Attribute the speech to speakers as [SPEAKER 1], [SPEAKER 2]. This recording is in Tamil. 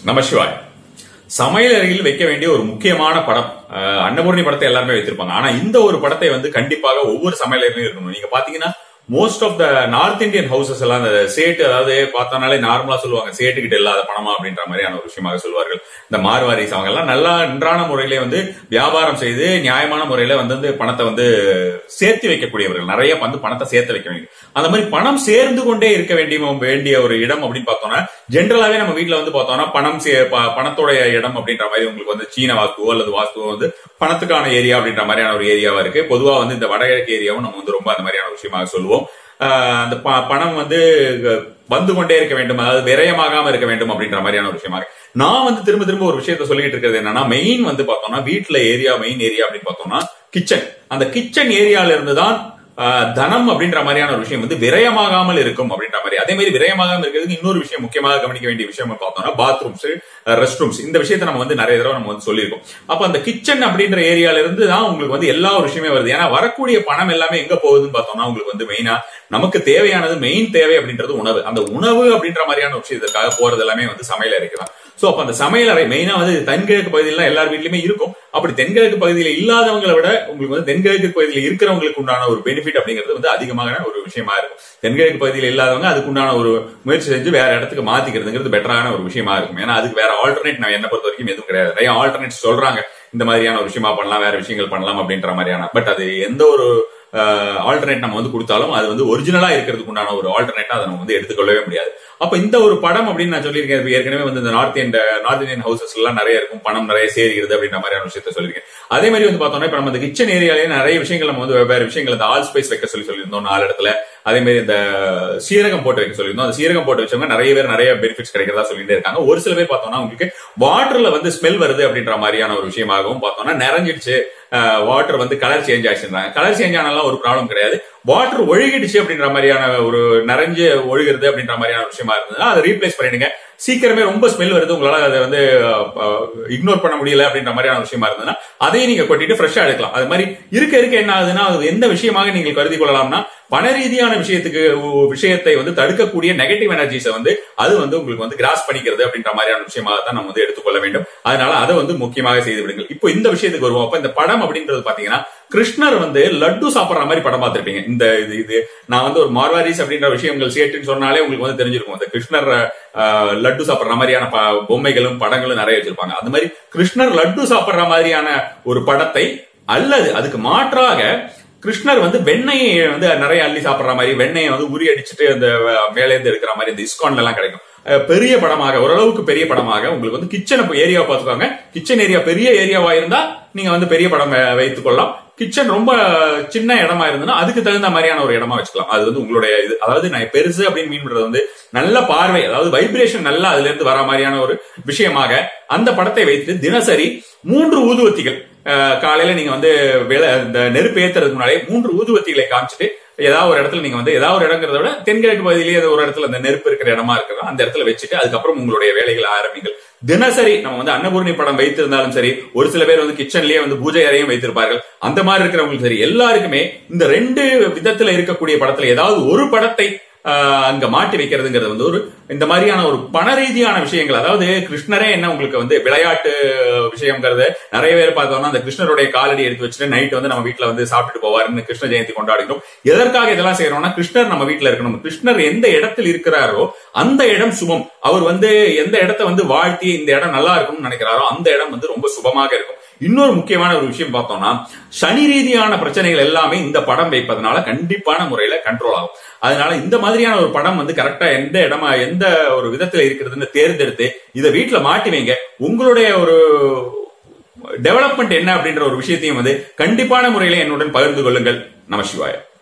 [SPEAKER 1] நமசிவாய் சமையல் அறையில் வைக்க வேண்டிய ஒரு முக்கியமான படம் அஹ், அன்னபூர்ணி படத்தை எல்லாருமே வைத்திருப்பாங்க ஆனா இந்த ஒரு படத்தை வந்து கண்டிப்பாக ஒவ்வொரு சமையல் அறையிலும் இருக்கணும் நீங்க பாத்தீங்கன்னா most of the north Indian houses எல்லாம் அந்த சேட்டு அதாவது பார்த்தோம்னாலே நார்மலா சொல்லுவாங்க சேட்டு கிட்ட இல்லாத பணமா அப்படின்ற மாதிரியான ஒரு விஷயமாக சொல்வார்கள் இந்த மார்வாரிஸ் அவங்க எல்லாம் நல்லா நன்றான முறையிலே வந்து வியாபாரம் செய்து நியாயமான முறையில வந்து வந்து பணத்தை வந்து சேர்த்து வைக்கக்கூடியவர்கள் நிறைய வந்து பணத்தை சேர்த்து வைக்க வேண்டிய அந்த மாதிரி பணம் சேர்ந்து கொண்டே இருக்க வேண்டிய வேண்டிய ஒரு இடம் அப்படின்னு பார்த்தோம்னா ஜென்ரலாவே நம்ம வீட்ல வந்து பார்த்தோம்னா பணம் சே- ப- பணத்தோடைய இடம் அப்படின்ற மாதிரி உங்களுக்கு வந்து சீன வாஸ்துவோ அல்லது வாஸ்துவோ வந்து பணத்துக்கான ஏரியா அப்படின்ற மாதிரியான ஒரு ஏரியாவா இருக்கு பொதுவா வந்து இந்த வடகிழக்கு ஏரியாவும் நம்ம வந்து ரொம்ப அந்த மாதிரியான ஒரு விஷயமாக சொல்லுவோம் ஆஹ் அந்த ப- பணம் வந்து அஹ், வந்து கொண்டே இருக்க வேண்டும் அதாவது விரயமாகாம இருக்க வேண்டும் அப்படின்ற மாதிரியான ஒரு விஷயமாக நான் வந்து திரும்ப திரும்ப ஒரு விஷயத்த சொல்லிட்டு இருக்கிறது என்னன்னா மெயின் வந்து பார்த்தோம்னா வீட்ல ஏரியா மெயின் ஏரியா அப்படின்னு பார்த்தோம்னா கிச்சன் அந்த கிச்சன் ஏரியால இருந்து தான் ஆஹ், தனம் அப்படின்ற மாதிரியான ஒரு விஷயம் வந்து விரயமாகாமல் இருக்கும் அப்படின்ற மாதிரி அதே மாதிரி விரயமாகாமல் இருக்கிறதுக்கு இன்னொரு விஷயம் முக்கியமாக கவனிக்க வேண்டிய விஷயம் பார்த்தோம்னா பாத்ரூம்ஸ் ரெஸ்ட் ரூம்ஸ் இந்த விஷயத்தை நம்ம வந்து நிறைய தடவை நம்ம வந்து சொல்லியிருக்கோம் அப்ப அந்த கிச்சன் அப்படின்ற ஏரியால இருந்து தான் உங்களுக்கு வந்து எல்லா ஒரு விஷயமே வருது ஏன்னா வரக்கூடிய பணம் எல்லாமே எங்க போகுதுன்னு பார்த்தோம்னா உங்களுக்கு வந்து மெயினா நமக்கு தேவையானது மெயின் தேவை அப்படின்றது உணவு அந்த உணவு அப்படின்ற மாதிரியான ஒரு விஷயத்துக்காக போறது எல்லாமே வந்து சமையல் அறைக்கு தான் சோ அப்ப அந்த சமையல் அறை மெயினா வந்து தென்கிழக்கு பகுதியில எல்லார் வீட்லயுமே இருக்கும் அப்படி தென்கிழக்கு பகுதியில இல்லாதவங்களை விட உங்களுக்கு வந்து தென்கிழக்கு பகுதியில இருக்கிறவங்களுக்கு உண்டான ஒரு பெனிஃபிட் அப்படிங்கிறது வந்து அதிகமான ஒரு விஷயமா இருக்கும் தென்கிழக்கு பகுதியில இல்லாதவங்க அதுக்கு உண்டான ஒரு முயற்சி செஞ்சு வேற இடத்துக்கு மாத்திக்கிறதுங்கிறது பெட்டரான ஒரு விஷயமா இருக்கும் ஏன்னா அதுக்கு வேற ஆல்டர்னேட் நான் என்ன பொறுத்த வரைக்கும் எதுவும் கிடையாது நிறைய ஆல்டர்னேட் சொல்றாங்க இந்த மாதிரியான ஒரு விஷயமா பண்ணலாம் வேற விஷயங்கள் பண்ணலாம் அப்படின்ற மாதிரியான பட் அது எந்த ஒரு ஆல்டர்னேட் நம்ம வந்து கொடுத்தாலும் அது வந்து ஒரிஜினலா இருக்கிறதுக்கு உண்டான ஒரு ஆல்டர்னேட்டா அதை நம்ம வந்து எடுத்துக்கொள்ளவே முடியாது அப்ப இந்த ஒரு படம் அப்படின்னு நான் சொல்லியிருக்கேன் இப்ப ஏற்கனவே வந்து இந்த நார்த் இந்திய நார்த் இந்தியன் ஹவுசஸ் எல்லாம் நிறைய இருக்கும் பணம் நிறைய சேருகிறது அப்படின்ற மாதிரியான விஷயத்த சொல்லியிருக்கேன் அதே மாதிரி வந்து பார்த்தோம்னா இப்ப நம்ம இந்த கிச்சன் ஏரியாலேயே நிறைய விஷயங்கள் நம்ம வந்து வெவ்வேறு விஷயங்கள் இந்த ஆல் ஸ்பைஸ் வைக்க சொல்லி சொல்லியிருந்தோம் நாலு இடத்துல அதே மாதிரி இந்த சீரகம் போட்டு வைக்க சொல்லியிருந்தோம் அந்த சீரகம் போட்டு வச்சவங்க நிறைய பேர் நிறைய பெனிஃபிட்ஸ் கிடைக்கிறதா சொல்லிட்டே இருக்காங்க ஒரு சில பேர் பார்த்தோம்னா உங்களுக்கு வாட்டர்ல வந்து ஸ்மெல் வருது அப்படின்ற மாதிரியான ஒரு விஷயமாகவும் பார்த்தோம்னா நிறைஞ்சிடுச்சு வாட்டர் வந்து கலர் சேஞ்ச் ஆச்சுன்றாங்க கலர் சேஞ்ச் ஆனாலும் ஒரு ப்ராப்ளம் கிடையாது வாட்டர் ஒழுகிடுச்சு அப்படின்ற மாதிரியான ஒரு நிறைஞ்சு ஒழுகுறது அப்படின்ற மாதிரியான ஒரு விஷயமா இருந்ததுன்னா அதை ரீப்ளேஸ் பண்ணிடுங்க சீக்கிரமே ரொம்ப ஸ்மெல் வருது உங்களால அதை வந்து இக்னோர் பண்ண முடியல அப்படின்ற மாதிரியான விஷயமா இருந்ததுன்னா அதையும் நீங்க கொட்டிட்டு ஃப்ரெஷ்ஷா எடுக்கலாம் அது மாதிரி இருக்க இருக்க என்ன ஆகுதுன்னா அது எந்த விஷயமாக நீங்கள் கருதி கொள்ளலாம்னா பண ரீதியான விஷயத்துக்கு உ- விஷயத்தை வந்து தடுக்கக்கூடிய நெகட்டிவ் எனர்ஜிஸை வந்து அது வந்து உங்களுக்கு வந்து கிராஸ் பண்ணிக்கிறது அப்படின்ற மாதிரியான விஷயமாக தான் நம்ம வந்து எடுத்துக்கொள்ள வேண்டும் அதனால அதை வந்து முக்கியமாக செய்து விடுங்கள் இப்போ இந்த விஷயத்துக்கு வருவோம் அப்ப இந்த படம் அப்படின்றது பாத்தீங்கன்னா கிருஷ்ணர் வந்து லட்டு சாப்பிடுற மாதிரி படம் பார்த்திருப்பீங்க இந்த இது இது நான் வந்து ஒரு மார்வாரிஸ் அப்படின்ற விஷயங்கள் சேட்டுன்னு சொன்னாலே உங்களுக்கு வந்து தெரிஞ்சிருக்கும் இந்த கிருஷ்ணர் அஹ், லட்டு சாப்பிடுற மாதிரியான ப- பொம்மைகளும் படங்களும் நிறைய வச்சிருப்பாங்க அந்த மாதிரி கிருஷ்ணர் லட்டு சாப்பிடுற மாதிரியான ஒரு படத்தை அல்லது அதுக்கு மாற்றாக கிருஷ்ணர் வந்து வெண்ணெயை வந்து நிறைய அள்ளி சாப்பிடுற மாதிரி வெண்ணெயை வந்து உரி அடிச்சுட்டு அந்த மேலே இருந்து எடுக்கிற மாதிரி இந்த இஸ்கான்ல எல்லாம் கிடைக்கும் அஹ் பெரிய படமாக ஓரளவுக்கு பெரிய படமாக உங்களுக்கு வந்து கிச்சனை ஏரியா பார்த்துக்கோங்க கிச்சன் ஏரியா பெரிய ஏரியாவா இருந்தா நீங்க வந்து பெரிய படம் அஹ், வைத்துக் கொள்ளலாம் கிச்சன் ரொம்ப சின்ன இடமா இருந்ததுன்னா அதுக்கு தகுந்த மாதிரியான ஒரு இடமா வச்சுக்கலாம் அது வந்து உங்களுடைய இது அதாவது நான் பெருசு அப்படின்னு மீன் பண்றது வந்து நல்ல பார்வை அதாவது வைப்ரேஷன் நல்லா அதுல இருந்து வர மாதிரியான ஒரு விஷயமாக அந்த படத்தை வைத்து தினசரி மூன்று ஊதுவத்திகள் அஹ், காலையில நீங்க வந்து வேலை இந்த நெருப்பு ஏத்துறதுக்கு முன்னாலே மூன்று ஊதுவத்திகளை காமிச்சிட்டு ஏதாவது ஒரு இடத்துல நீங்க வந்து ஏதாவது ஒரு இடங்கிறத விட தென்கிழக்கு பகுதியிலேயே ஏதோ ஒரு இடத்துல அந்த நெருப்பு இருக்கிற இடமா இருக்கிறதோ அந்த இடத்துல வச்சுட்டு அதுக்கப்புறம் உங்களுடைய வேலைகளை ஆரம்பிங்கள் தினசரி நம்ம வந்து அன்னபூர்ணி படம் வைத்திருந்தாலும் சரி ஒரு சில பேர் வந்து கிச்சன்லயே வந்து பூஜை அறையும் வைத்திருப்பார்கள் அந்த மாதிரி இருக்கிறவங்களுக்கு சரி எல்லாருக்குமே இந்த ரெண்டு விதத்துல இருக்கக்கூடிய படத்துல ஏதாவது ஒரு படத்தை ஆஹ், அங்க மாட்டி வைக்கிறதுங்கிறது வந்து ஒரு இந்த மாதிரியான ஒரு பண ரீதியான விஷயங்கள் அதாவது கிருஷ்ணரே என்ன உங்களுக்கு வந்து விளையாட்டு விஷயங்கிறது நிறைய பேர் பார்த்தோம்னா அந்த கிருஷ்ணருடைய காலடி எடுத்து வச்சுட்டு நைட் வந்து நம்ம வீட்ல வந்து சாப்பிட்டுட்டு போவாருன்னு கிருஷ்ண ஜெயந்தி கொண்டாடுகிறோம் எதற்காக இதெல்லாம் செய்யறோம்னா கிருஷ்ணர் நம்ம வீட்ல இருக்கணும் கிருஷ்ணர் எந்த இடத்தில் இருக்கிறாரோ அந்த இடம் சுபம் அவர் வந்து எந்த இடத்தை வந்து வாழ்த்தி இந்த இடம் நல்லா இருக்கும்னு நினைக்கிறாரோ அந்த இடம் வந்து ரொம்ப சுபமாக இருக்கும் இன்னொரு முக்கியமான ஒரு விஷயம் பார்த்தோம்னா சனி ரீதியான பிரச்சனைகள் எல்லாமே இந்த படம் வைப்பதனால கண்டிப்பான முறையில கண்ட்ரோல் ஆகும் அதனால இந்த மாதிரியான ஒரு படம் வந்து கரெக்டா எந்த இடமா எந்த ஒரு விதத்துல இருக்கிறதுன்னு தேர்ந்தெடுத்து இதை வீட்டுல மாட்டி வைங்க உங்களுடைய ஒரு டெவலப்மெண்ட் என்ன அப்படின்ற ஒரு விஷயத்தையும் வந்து கண்டிப்பான முறையில என்னுடன் பகிர்ந்து கொள்ளுங்கள் நமசிவாயம்